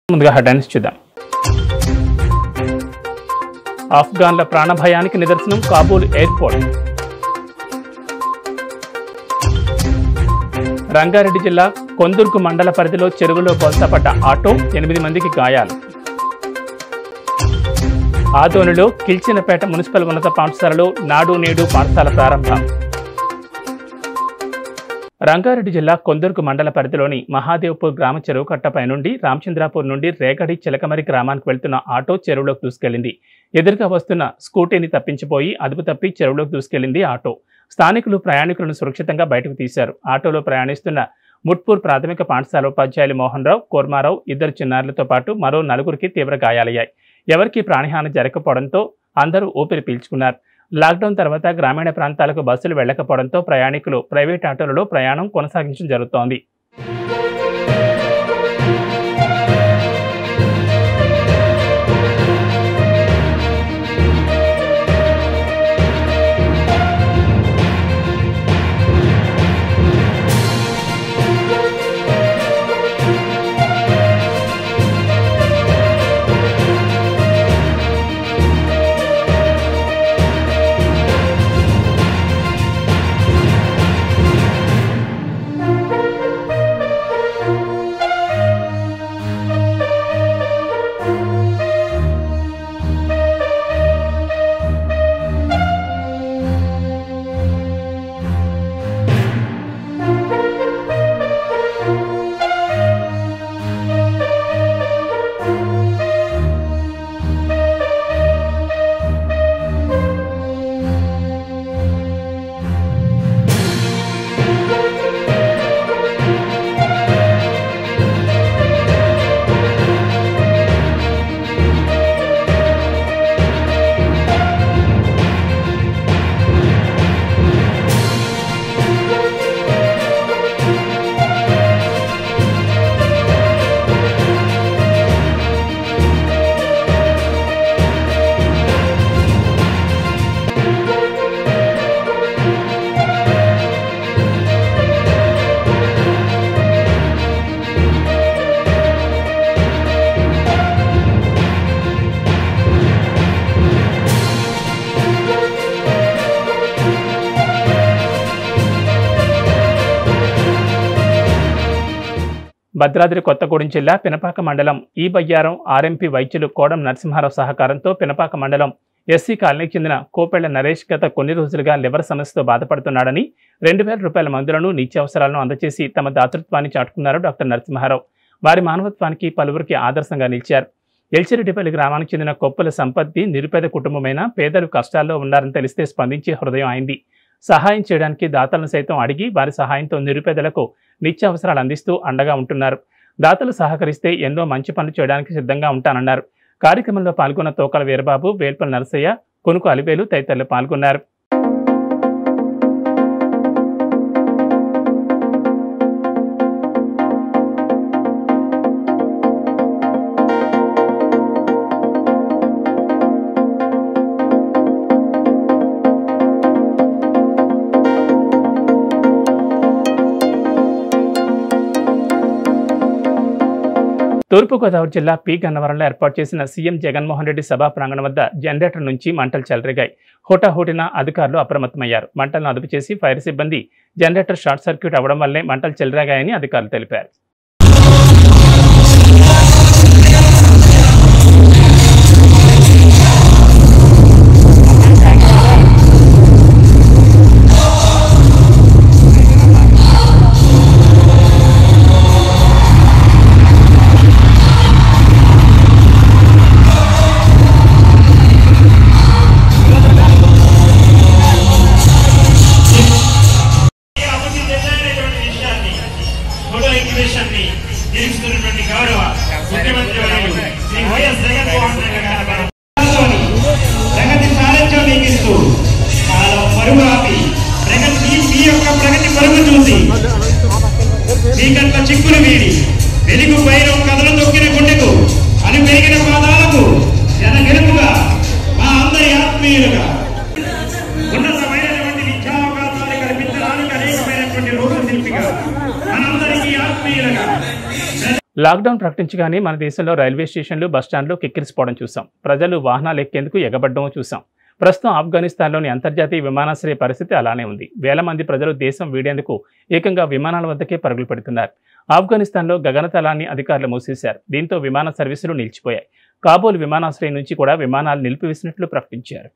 ముందుగా హెడ్లైన్స్ చూద్దాం ఆఫ్ఘాన్ల ప్రాణభయానికి నిదర్శనం కాబూల్ ఎయిర్పోర్ట్ రంగారెడ్డి జిల్లా కొందుర్గు మండల పరిధిలో చెరువులో బొల్తపడ్డ ఆటో ఎనిమిది మందికి గాయాలు ఆదోనిలో కిల్చినపేట మున్సిపల్ ఉన్నత పాఠశాలలో నాడు నేడు పాఠశాల ప్రారంభం రంగారెడ్డి జిల్లా కొందుర్గు మండల పరిధిలోని మహాదేవ్పూర్ గ్రామ చెరువు కట్టపై నుండి రామచంద్రాపూర్ నుండి రేగడి చిలకమరి గ్రామానికి వెళ్తున్న ఆటో చెరువులోకి దూసుకెళ్లింది ఎదురుగా వస్తున్న స్కూటీని తప్పించిపోయి అదుపు తప్పి చెరువులోకి దూసుకెళ్లింది ఆటో స్థానికులు ప్రయాణికులను సురక్షితంగా బయటకు తీశారు ఆటోలో ప్రయాణిస్తున్న ముట్పూర్ ప్రాథమిక పాఠశాల ఉపాధ్యాయులు మోహన్ రావు కోర్మారావు ఇద్దరు చిన్నారులతో పాటు మరో నలుగురికి తీవ్ర గాయాలయ్యాయి ఎవరికీ ప్రాణహాని జరగకపోవడంతో అందరూ ఊపిరి పీల్చుకున్నారు లాక్డౌన్ తర్వాత గ్రామీణ ప్రాంతాలకు బస్సులు వెళ్లకపోవడంతో ప్రయాణికులు ప్రైవేట్ ఆటోలలో ప్రయాణం కొనసాగించడం జరుగుతోంది భద్రాద్రి కొత్తగూడెం జిల్లా పినపాక మండలం ఈ బయ్యారం ఆర్ఎంపీ వైద్యులు కోడం నరసింహారావు సహకారంతో పినపాక మండలం ఎస్సీ కాలనీకి చెందిన కోపెళ్ల నరేష్ గత కొన్ని రోజులుగా లివర్ సమస్యతో బాధపడుతున్నాడని రెండు వేల రూపాయల మందులను నిత్యావసరాలను అందజేసి తమ దాతృత్వాన్ని చాటుకున్నారు డాక్టర్ నరసింహారావు వారి మానవత్వానికి పలువురికి ఆదర్శంగా నిలిచారు ఎల్చిరెడ్డిపల్లి గ్రామానికి చెందిన కొప్పుల సంపత్తి నిరుపేద కుటుంబమైన పేదలు కష్టాల్లో ఉన్నారని తెలిస్తే స్పందించి హృదయం అయింది సహాయం చేయడానికి దాతలను సైతం అడిగి వారి సహాయంతో నిరుపేదలకు నిత్యావసరాలు అందిస్తూ అండగా ఉంటున్నారు దాతలు సహకరిస్తే ఎన్నో మంచి పనులు చేయడానికి సిద్ధంగా ఉంటానన్నారు కార్యక్రమంలో పాల్గొన్న తోకల వీరబాబు వేల్పల్ నరసయ్య కొనుకు అలివేలు తదితరులు పాల్గొన్నారు తూర్పుగోదావరి జిల్లా పి గన్నవరంలో ఏర్పాటు చేసిన సీఎం జగన్మోహన్ రెడ్డి సభా ప్రాంగణం వద్ద జనరేటర్ నుంచి మంటలు చెలరేగాయి హోటాహోటిన అధికారులు అప్రమత్తమయ్యారు మంటలను అదుపు చేసి ఫైర్ సిబ్బంది జనరేటర్ షార్ట్ సర్క్యూట్ అవ్వడం వల్లే మంటలు చెలరేగాయని అధికారులు తెలిపారు ఈ అభివృద్ధి చెందనేటువంటి విషయాన్ని ఫోటో ఎగ్జిబిషన్ ని నిర్మిస్తున్నటువంటి గౌరవ ముఖ్యమంత్రి వర్యులు శ్రీ వైఎస్ జగన్మోహన్ రెడ్డి గారి భారతదేశంలోని ప్రగతి సారథ్యం నీకిస్తూ కాలం పరుగు ఆపి ప్రగతి మీ మీ యొక్క ప్రగతి పరుగు చూసి మీకంత చిక్కులు వీడి వెలుగు పైరం కథలు తొక్కిన గుండెకు అని పెరిగిన పాదాలకు జన గెలుపుగా మా అందరి ఆత్మీయులుగా ఉన్నతమైనటువంటి విద్యావకాశాలు కల్పించడానికి అనేకమైనటువంటి రూపశిల్పిగా మనందరికీ ఆత్మీయులుగా లాక్డౌన్ ప్రకటించగానే మన దేశంలో రైల్వే స్టేషన్లు బస్టాండ్లు కిక్కిరిసిపోవడం చూసాం ప్రజలు వాహనాలు ఎక్కేందుకు ఎగబడ్డం చూసాం ప్రస్తుతం ఆఫ్ఘనిస్తాన్లోని అంతర్జాతీయ విమానాశ్రయ పరిస్థితి అలానే ఉంది వేల మంది ప్రజలు దేశం వీడేందుకు ఏకంగా విమానాల వద్దకే పరుగులు పెడుతున్నారు ఆఫ్ఘనిస్తాన్లో గగనతలాన్ని అధికారులు మూసేశారు దీంతో విమాన సర్వీసులు నిలిచిపోయాయి కాబూల్ విమానాశ్రయం నుంచి కూడా విమానాలు నిలిపివేసినట్లు ప్రకటించారు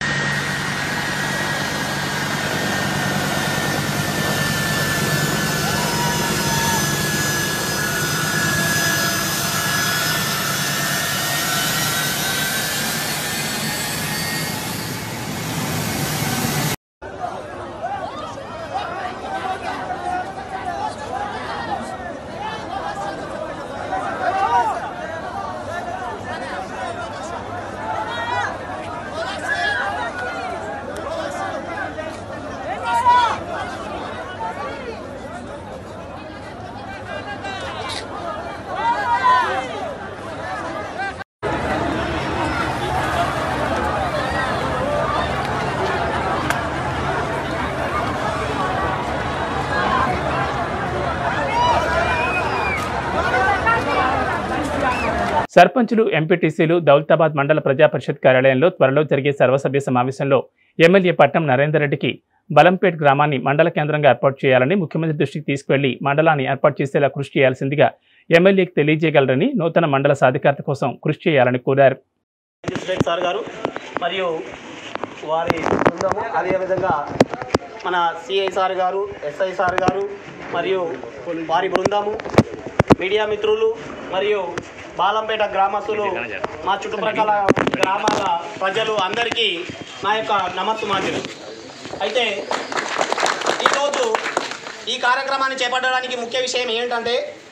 సర్పంచులు ఎంపీటీసీలు దౌలతాబాద్ మండల ప్రజా పరిషత్ కార్యాలయంలో త్వరలో జరిగే సర్వసభ్య సమావేశంలో ఎమ్మెల్యే పట్నం నరేందర్ రెడ్డికి బలంపేట్ గ్రామాన్ని మండల కేంద్రంగా ఏర్పాటు చేయాలని ముఖ్యమంత్రి దృష్టికి తీసుకువెళ్లి మండలాన్ని ఏర్పాటు చేసేలా కృషి చేయాల్సిందిగా ఎమ్మెల్యేకి తెలియజేయగలరని నూతన మండల సాధికారత కోసం కృషి చేయాలని కోరారు జిస్ట్రేట్ సార్ గారు మరియు వారి బృందము అదేవిధంగా మన సిఐ సార్ గారు ఎస్ఐ సార్ గారు మరియు వారి బృందము మీడియా మిత్రులు మరియు బాలంపేట గ్రామస్తులు మా చుట్టుప్రక్కల గ్రామాల ప్రజలు అందరికీ నా యొక్క నమస్సుమాంజలు అయితే ఈరోజు ఈ కార్యక్రమాన్ని చేపట్టడానికి ముఖ్య విషయం ఏంటంటే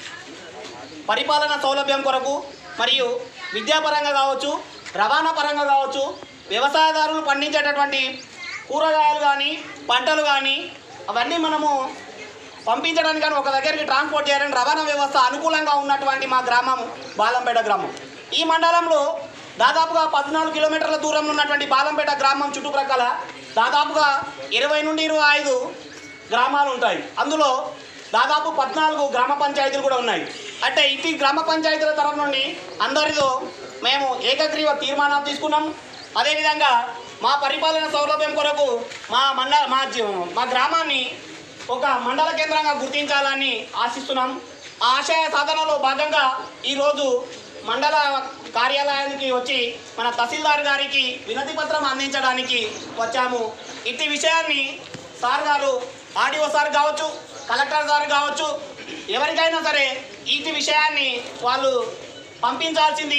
పరిపాలన సౌలభ్యం కొరకు మరియు విద్యాపరంగా కావచ్చు రవాణా పరంగా కావచ్చు వ్యవసాయదారులు పండించేటటువంటి కూరగాయలు కానీ పంటలు కానీ అవన్నీ మనము పంపించడానికి కానీ ఒక దగ్గరికి ట్రాన్స్పోర్ట్ చేయాలని రవాణా వ్యవస్థ అనుకూలంగా ఉన్నటువంటి మా గ్రామం బాలంపేట గ్రామం ఈ మండలంలో దాదాపుగా పద్నాలుగు కిలోమీటర్ల దూరంలో ఉన్నటువంటి బాలంపేట గ్రామం చుట్టుప్రక్కల దాదాపుగా ఇరవై నుండి ఇరవై ఐదు గ్రామాలు ఉంటాయి అందులో దాదాపు పద్నాలుగు గ్రామ పంచాయతీలు కూడా ఉన్నాయి అంటే ఇటు గ్రామ పంచాయతీల తరఫు నుండి అందరితో మేము ఏకగ్రీవ తీర్మానం తీసుకున్నాం అదేవిధంగా మా పరిపాలన సౌలభ్యం కొరకు మా మండ మా జీ- మా గ్రామాన్ని ఒక మండల కేంద్రంగా గుర్తించాలని ఆశిస్తున్నాం ఆ ఆశయ సాధనలో భాగంగా ఈరోజు మండల కార్యాలయానికి వచ్చి మన తహసీల్దార్ గారికి వినతి పత్రం అందించడానికి వచ్చాము ఇట్టి విషయాన్ని సార్ గారు ఆర్డీఓ సార్ కావచ్చు కలెక్టర్ సార్ కావచ్చు ఎవరికైనా సరే ఇట్టి విషయాన్ని వాళ్ళు పంపించాల్సింది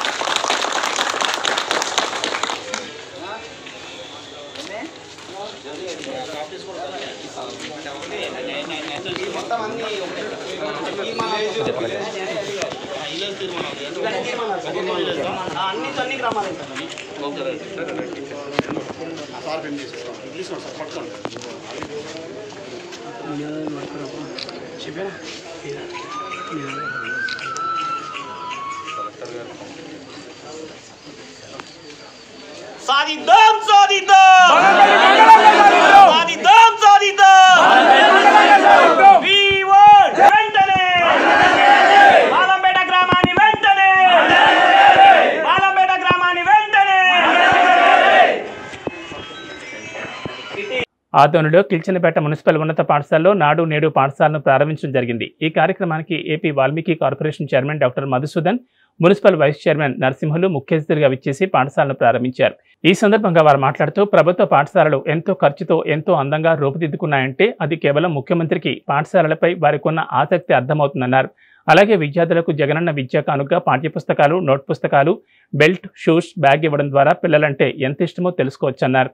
మొత్తం అన్ని అన్ని అన్ని గ్రామాలు సాధిద్దాం సాధిద్దాం సాధిద్దాం సాధిద్దాం We want వెంటనే బాలంపేట గ్రామాన్ని వెంటనే బాలంపేట గ్రామాన్ని వెంటనే ఆదోనిలో కిల్చనపేట మున్సిపల్ ఉన్నత పాఠశాలలో నాడు నేడు పాఠశాలను ప్రారంభించడం జరిగింది ఈ కార్యక్రమానికి AP Valmiki corporation chairman doctor Madhusudan municipal vice chairman Narasimhulu ముఖ్య అతిథిగా విచ్చేసి పాఠశాలను ప్రారంభించారు ఈ సందర్భంగా వారు మాట్లాడుతూ ప్రభుత్వ పాఠశాలలు ఎంతో ఖర్చుతో ఎంతో అందంగా రూపుదిద్దుకున్నాయంటే అది కేవలం ముఖ్యమంత్రికి పాఠశాలలపై వారికున్న ఆసక్తి అర్థమవుతుందన్నారు అలాగే విద్యార్థులకు జగనన్న విద్యా కానుక పాఠ్యపుస్తకాలు నోట్ పుస్తకాలు బెల్ట్ షూస్ బ్యాగ్ ఇవ్వడం ద్వారా పిల్లలంటే ఎంత ఇష్టమో తెలుసుకోవచ్చన్నారు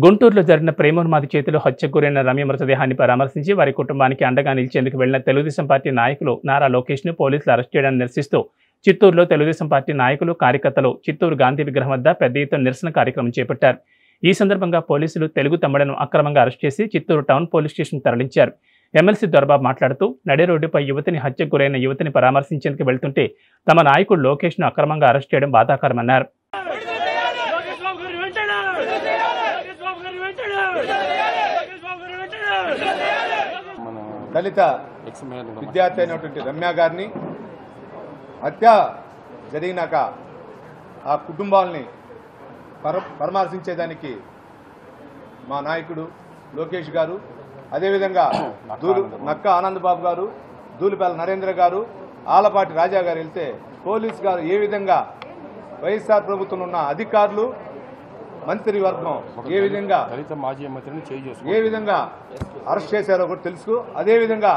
గుంటూరులో జరిగిన ప్రేమోన్మాది చేతిలో హత్యకు గురైన రమ్య మృతదేహాన్ని పరామర్శించి వారి కుటుంబానికి అండగా నిలిచేందుకు వెళ్లిన తెలుగుదేశం పార్టీ నాయకులు నారా లోకేష్ ను పోలీసులు అరెస్ట్ చేయడాన్ని నిరసిస్తూ చిత్తూరులో తెలుగుదేశం పార్టీ నాయకులు కార్యకర్తలు చిత్తూరు గాంధీ విగ్రహం వద్ద పెద్ద ఎత్తున నిరసన కార్యక్రమం చేపట్టారు ఈ సందర్భంగా పోలీసులు తెలుగు తమ్ముడను అక్రమంగా అరెస్ట్ చేసి చిత్తూరు టౌన్ పోలీస్ స్టేషన్ తరలించారు ఎమ్మెల్సీ దొరబాబు మాట్లాడుతూ నడి రోడ్డుపై యువతిని హత్యకు గురైన యువతిని పరామర్శించేందుకు వెళ్తుంటే తమ నాయకుడు లోకేష్ ను అక్రమంగా అరెస్ట్ చేయడం బాధాకరమన్నారు లోకేష్ బాబు గారి వెంటనే లోకేష్ బాబు గారి వెంటనే లోకేష్ బాబు గారి వెంటనే దళిత విద్యార్థి అయినటువంటి రమ్య గారిని హత్య జరిగినాక ఆ కుటుంబాలని పర పరామర్శించేదానికి మా నాయకుడు లోకేష్ గారు అదేవిధంగా దూలు నక్క ఆనంద్ బాబు గారు దూలిపల్లి నరేంద్ర గారు ఆలపాటి రాజా గారు వెళ్తే పోలీస్ గారు ఏ విధంగా వైఎస్ఆర్ ప్రభుత్వంలో ఉన్న అధికారులు మంత్రి వర్గం ఏ విధంగా దళిత మాజీ మంత్రిని చేయి చేసుకో ఏ విధంగా అరెస్ట్ చేశారో కూడా తెలుసు అదేవిధంగా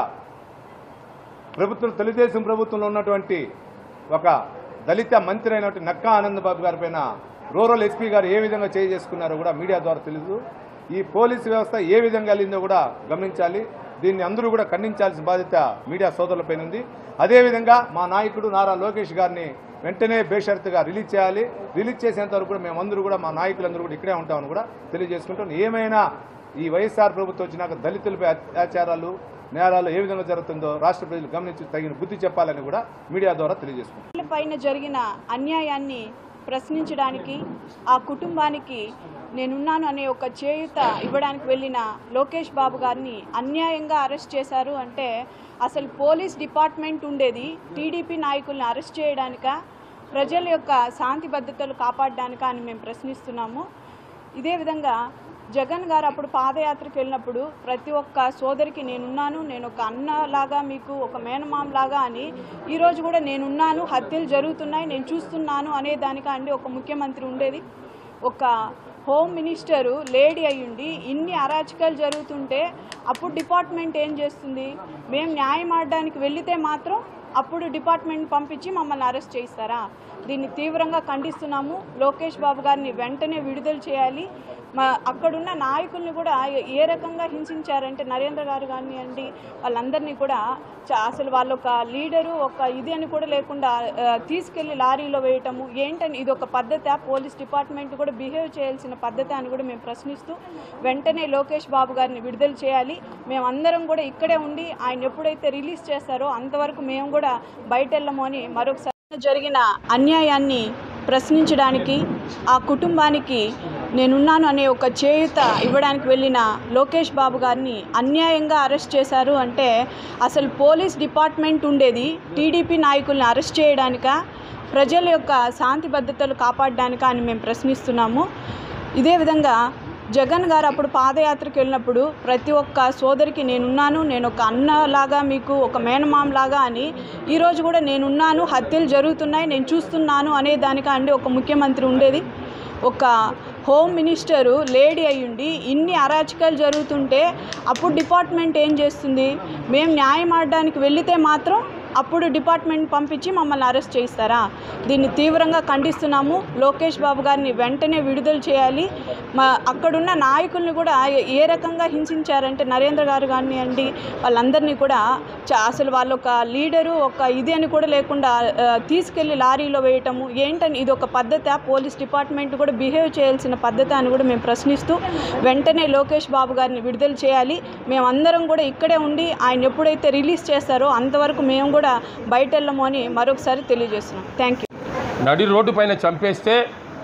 ప్రభుత్వం తెలుగుదేశం ప్రభుత్వంలో ఉన్నటువంటి ఒక దళిత మంత్రి అయినటువంటి నక్కా ఆనంద్ బాబు గారి పైన రూరల్ ఎస్పీ గారు ఏ విధంగా చేయి చేసుకున్నారో కూడా మీడియా ద్వారా తెలుసు ఈ పోలీసు వ్యవస్థ ఏ విధంగా వెళ్ళిందో కూడా గమనించాలి దీన్ని అందరూ కూడా ఖండించాల్సిన బాధ్యత మీడియా సోదరులపైన ఉంది అదేవిధంగా మా నాయకుడు నారా లోకేష్ గారిని వెంటనే బేషరతుగా రిలీజ్ చేయాలి రిలీజ్ చేసేంత వరకు కూడా మేమందరూ కూడా మా నాయకులందరూ కూడా ఇక్కడే ఉంటామని కూడా తెలియజేసుకుంటాం ఏమైనా ఈ వైఎస్ఆర్ ప్రభుత్వం వచ్చినాక దళితులపై అత్యాచారాలు నేరాలు ఏ విధంగా జరుగుతుందో రాష్ట్ర ప్రజలు గమనించి తగిన బుద్ధి చెప్పాలని కూడా మీడియా ద్వారా తెలియజేసుకుంటాం పైన జరిగిన అన్యాయాన్ని ప్రశ్నించడానికి ఆ కుటుంబానికి నేనున్నాను అనే ఒక చేయుత ఇవ్వడానికి వెళ్ళిన లోకేష్ బాబు గారిని అన్యాయంగా అరెస్ట్ చేశారు అంటే అసలు పోలీస్ డిపార్ట్మెంట్ ఉండేది టీడీపీ నాయకుల్ని అరెస్ట్ చేయడానిక ప్రజల యొక్క శాంతి భద్రతలు కాపాడడానిక అని మేము ప్రశ్నిస్తున్నాము ఇదే విధంగా జగన్ గారు అప్పుడు పాదయాత్రకు వెళ్ళినప్పుడు ప్రతి ఒక్క సోదరికి నేనున్నాను నేను ఒక అన్నలాగా మీకు ఒక మేనమామలాగా అని ఈరోజు కూడా నేనున్నాను హత్యలు జరుగుతున్నాయి నేను చూస్తున్నాను అనే దానిక అండి ఒక ముఖ్యమంత్రి ఉండేది ఒక హోమ్ మినిస్టరు లేడీ అయ్యుండి ఇన్ని అరాచకాలు జరుగుతుంటే అప్పుడు డిపార్ట్మెంట్ ఏం చేస్తుంది మేము న్యాయం ఆడడానికి వెళితే మాత్రం అప్పుడు డిపార్ట్మెంట్ పంపించి మమ్మల్ని అరెస్ట్ చేయిస్తారా దీన్ని తీవ్రంగా ఖండిస్తున్నాము లోకేష్ బాబు గారిని వెంటనే విడుదల చేయాలి మా అక్కడున్న నాయకుల్ని కూడా ఏ- ఏ రకంగా హింసించారంటే నరేంద్ర గారు కానివ్వండి వాళ్ళందరినీ కూడా చ- అసలు వాళ్ళు ఒక లీడరు ఒక ఇది అని కూడా లేకుండా ఆ, తీసుకెళ్లి లారీలో వేయటము ఏంటని ఇది ఒక పద్ధతి పోలీస్ డిపార్ట్మెంట్ కూడా బిహేవ్ చేయాల్సిన పద్ధతి అని కూడా మేము ప్రశ్నిస్తూ వెంటనే లోకేష్ బాబు గారిని విడుదల చేయాలి మేమందరం కూడా ఇక్కడే ఉండి ఆయన ఎప్పుడైతే రిలీజ్ చేస్తారో అంతవరకు మేము కూడా బయట వెళ్ళము అని మరొకసారి జరిగిన అన్యాయాన్ని ప్రశ్నించడానికి ఆ కుటుంబానికి నేనున్నాను అనే ఒక చేయుత ఇవ్వడానికి వెళ్ళిన లోకేష్ బాబు గారిని అన్యాయంగా అరెస్ట్ చేశారు అంటే అసలు పోలీస్ డిపార్ట్మెంట్ ఉండేది టీడీపీ నాయకుల్ని అరెస్ట్ చేయడానిక ప్రజల యొక్క శాంతి భద్రతలు కాపాడడానిక అని మేము ప్రశ్నిస్తున్నాము ఇదే విధంగా జగన్ గారు అప్పుడు పాదయాత్రకు వెళ్ళినప్పుడు ప్రతి ఒక్క సోదరికి నేనున్నాను నేను ఒక అన్నలాగా మీకు ఒక మేనమామలాగా అని ఈరోజు కూడా నేనున్నాను హత్యలు జరుగుతున్నాయి నేను చూస్తున్నాను అనే దానిక అండి ఒక ముఖ్యమంత్రి ఉండేది ఒక హోమ్ మినిస్టరు లేడీ అయ్యుండి ఇన్ని అరాచకాలు జరుగుతుంటే అప్పుడు డిపార్ట్మెంట్ ఏం చేస్తుంది మేము న్యాయం ఆడడానికి వెళితే మాత్రం అప్పుడు డిపార్ట్మెంట్ పంపించి మమ్మల్ని అరెస్ట్ చేయిస్తారా దీన్ని తీవ్రంగా ఖండిస్తున్నాము లోకేష్ బాబు గారిని వెంటనే విడుదల చేయాలి మా అక్కడున్న నాయకుల్ని కూడా ఏ- ఏ రకంగా హింసించారంటే నరేంద్ర గారు కానివ్వండి వాళ్ళందరినీ కూడా చ- అసలు వాళ్ళు ఒక లీడరు ఒక ఇది అని కూడా లేకుండా ఆ, తీసుకెళ్లి లారీలో వేయటము ఏంటని ఇది ఒక పద్ధతి పోలీస్ డిపార్ట్మెంట్ కూడా బిహేవ్ చేయాల్సిన పద్ధతి అని కూడా మేము ప్రశ్నిస్తూ వెంటనే లోకేష్ బాబు గారిని విడుదల చేయాలి మేమందరం కూడా ఇక్కడే ఉండి ఆయన ఎప్పుడైతే రిలీజ్ చేస్తారో అంతవరకు మేము కూడా బయట వెళ్ళము అని మరొకసారి తెలియజేస్తున్నాం థ్యాంక్ యూ నడి రోడ్డు పైన చంపేస్తే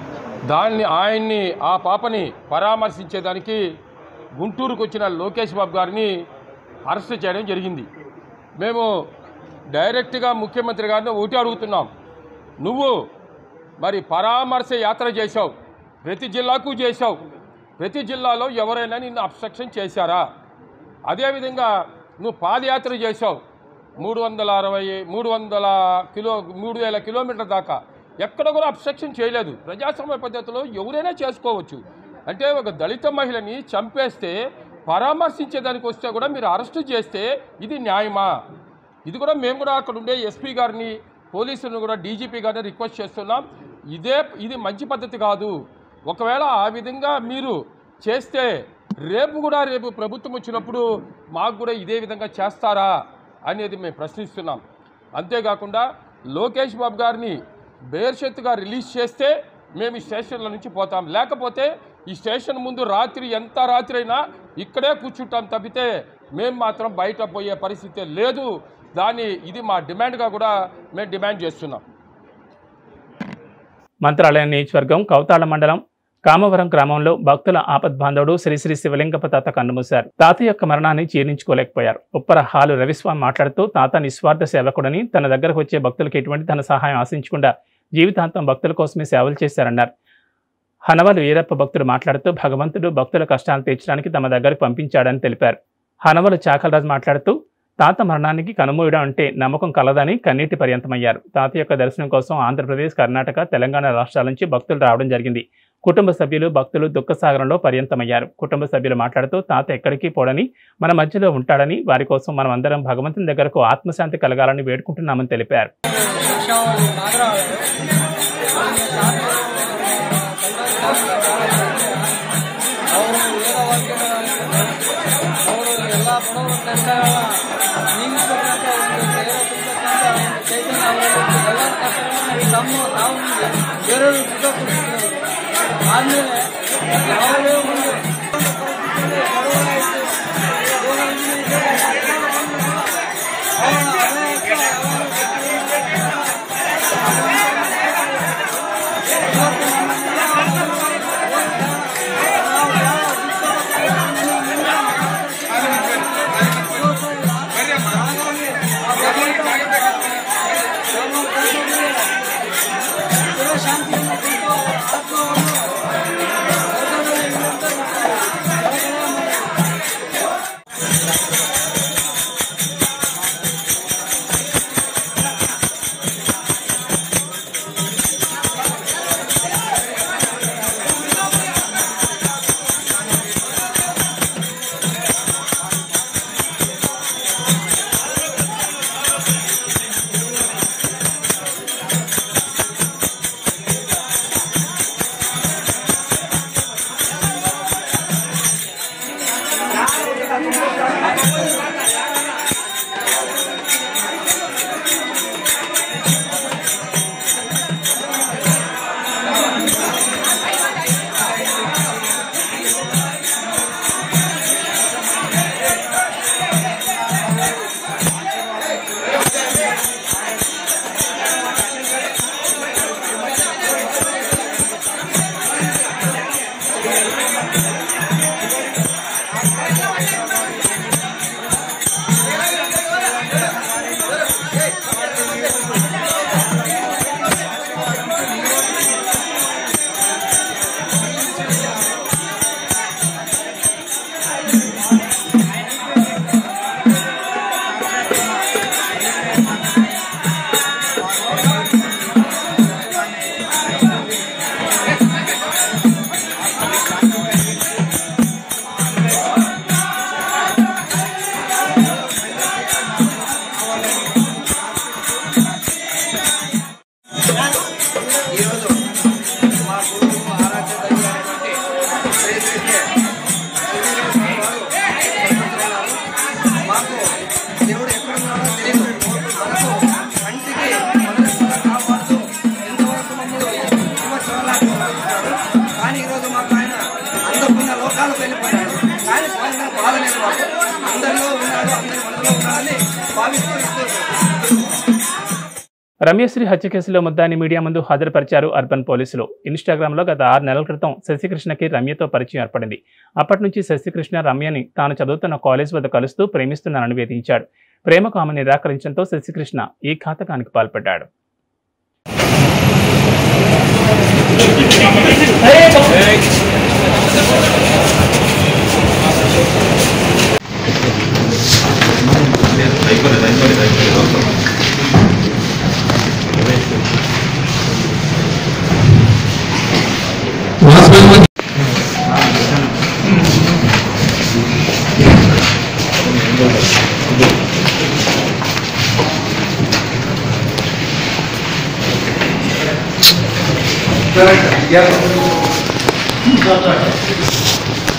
దాన్ని ఆయన్ని ఆ పాపని పరామర్శించేదానికి గుంటూరుకు వచ్చిన లోకేష్ బాబు గారిని అరెస్ట్ చేయడం జరిగింది మేము డైరెక్ట్గా ముఖ్యమంత్రి గారిని ఒకటి అడుగుతున్నాం నువ్వు మరి పరామర్శ యాత్ర చేశావు ప్రతి జిల్లాకు చేశావు ప్రతి జిల్లాలో ఎవరైనా నిన్ను అబ్స్ట్రక్షన్ చేశారా అదేవిధంగా నువ్వు పాదయాత్ర చేశావు మూడు వందల అరవై మూడు వందల కిలో మూడు వేల కిలోమీటర్ల దాకా ఎక్కడ కూడా అబ్స్ట్రక్షన్ చేయలేదు ప్రజాస్వామ్య పద్ధతిలో ఎవరైనా చేసుకోవచ్చు అంటే ఒక దళిత మహిళని చంపేస్తే పరామర్శించేదానికి వస్తే కూడా మీరు అరెస్టు చేస్తే ఇది న్యాయమా ఇది కూడా మేము కూడా అక్కడ ఉండే ఎస్పీ గారిని పోలీసులను కూడా డీజీపీ గారిని రిక్వెస్ట్ చేస్తున్నాం ఇదే ఇది మంచి పద్ధతి కాదు ఒకవేళ ఆ విధంగా మీరు చేస్తే రేపు కూడా రేపు ప్రభుత్వం వచ్చినప్పుడు మాకు కూడా ఇదే విధంగా చేస్తారా అనేది మేము ప్రశ్నిస్తున్నాం అంతేకాకుండా లోకేష్ బాబు గారిని బేర్షెత్తుగా రిలీజ్ చేస్తే మేము ఈ స్టేషన్ల నుంచి పోతాం లేకపోతే ఈ స్టేషన్ ముందు రాత్రి ఎంత రాత్రి అయినా ఇక్కడే కూర్చుంటాం తప్పితే మేము మాత్రం బయట పోయే పరిస్థితి లేదు దాని ఇది మా డిమాండ్గా కూడా మేము డిమాండ్ చేస్తున్నాం మంత్రాలయం నియోజకవర్గం కౌతాళ మండలం కామవరం గ్రామంలో భక్తుల ఆపద్బాంధవుడు శ్రీ శ్రీ శివలింగప తాత కన్నుమూశారు తాత యొక్క మరణాన్ని జీర్ణించుకోలేకపోయారు ఉప్పర హాలు రవిస్వామి మాట్లాడుతూ తాత నిస్వార్థ సేవకుడని తన దగ్గరకు వచ్చే భక్తులకు ఎటువంటి ధన సహాయం ఆశించకుండా జీవితాంతం భక్తుల కోసమే సేవలు చేశారన్నారు హనవలు వీరప్ప భక్తుడు మాట్లాడుతూ భగవంతుడు భక్తుల కష్టాలు తీర్చడానికి తమ దగ్గరకు పంపించాడని తెలిపారు హనవలు చాకలరాజు మాట్లాడుతూ తాత మరణానికి కనుమూయడం అంటే నమ్మకం కలదని కన్నీటి పర్యంతమయ్యారు తాత యొక్క దర్శనం కోసం ఆంధ్రప్రదేశ్ కర్ణాటక తెలంగాణ రాష్ట్రాల నుంచి భక్తులు రావడం జరిగింది కుటుంబ సభ్యులు భక్తులు దుఃఖసాగరంలో పర్యంతమయ్యారు కుటుంబ సభ్యులు మాట్లాడుతూ తాత ఎక్కడికి పోడని మన మధ్యలో ఉంటాడని వారి కోసం మనం అందరం భగవంతుని దగ్గరకు ఆత్మశాంతి కలగాలని వేడుకుంటున్నామని తెలిపారు ಅವರು ಎಲ್ಲ ಬಡವರನ್ನೆಲ್ಲ ನೀಗಿಸಬೇಕಂತ ಒಂದು ಸೇವೆ ತುಂಬಬೇಕಂತ ಒಂದು ಚೈತನ್ಯ ಅವರಲ್ಲಿ ಎಲ್ಲರ ಕಷ್ಟಗಳನ್ನು ತಮ್ಮ ತಾವು ಬೇರೆಯವರು ಸುಖ ಕೊಡ್ತಿದ್ರು ಆದ್ಮೇಲೆ ಯಾವುದೇ ಒಂದು ಬಡವರಾಯ್ತು ಅವನ ಅನೇಕ ಶಾಂತಿಯನ್ನು ಕೊಟ್ಟು ಆತ್ಮವನ್ನು ఈరోజు మా గురువు ఆరాధ్య దైవమైనటువంటి శ్రీ శ్రీ శ్రీ వారు సంవత్సరాలు మాకు దేవుడు ఎక్కడున్నాడో తెలియదు మనకు కంటికి మొదటి కాపాడుతూ ఎంతవరకు మమ్మల్ని సంవత్సరాలకు పంపించాడు కానీ ఈరోజు మాకు ఆయన అందకున్న లోకాలకు వెళ్ళిపోయాడు కానీ ఆయన బాధ లేదు మాకు అందరిలో ఉన్నాడు అందరి మనలో ఉన్నాడని భావిస్తూ ఇస్తూ రమ్యశ్రీ హత్య కేసులో ముద్దాని మీడియా ముందు హాజరుపరిచారు అర్బన్ పోలీసులు ఇన్స్టాగ్రామ్లో గత ఆరు నెలల క్రితం శశికృష్ణకి రమ్యతో పరిచయం ఏర్పడింది అప్పటి నుంచి శశికృష్ణ రమ్యని తాను చదువుతున్న కాలేజ్ వద్ద కలుస్తూ ప్రేమిస్తున్నానని వేధించాడు ప్రేమకు ఆమె నిరాకరించడంతో శశికృష్ణ ఈ ఘాతకానికి పాల్పడ్డాడు Yeah.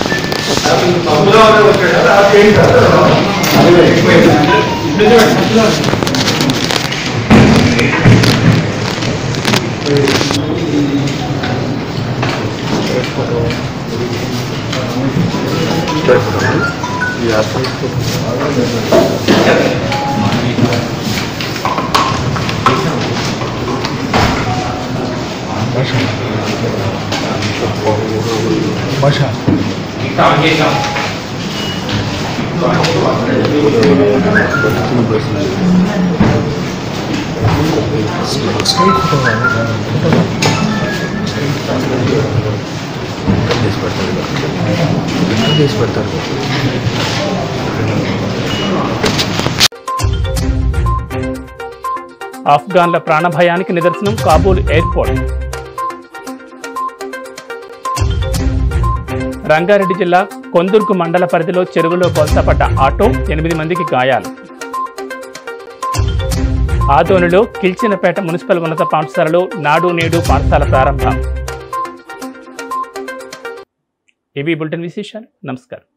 ఆఫ్ఘాన్ల ప్రాణభయానికి నిదర్శనం కాబూల్ ఎయిర్పోర్ట్ రంగారెడ్డి జిల్లా కొందుర్గు మండల పరిధిలో చెరువులో బొల్సపడ్డ ఆటో ఎనిమిది మందికి గాయాలు ఆదోనిలో కిల్చినపేట మున్సిపల్ ఉన్నత పాఠశాలలో నాడు నేడు పాఠశాల ప్రారంభం ఇవి బులెటిన్ విశేషాలు నమస్కారం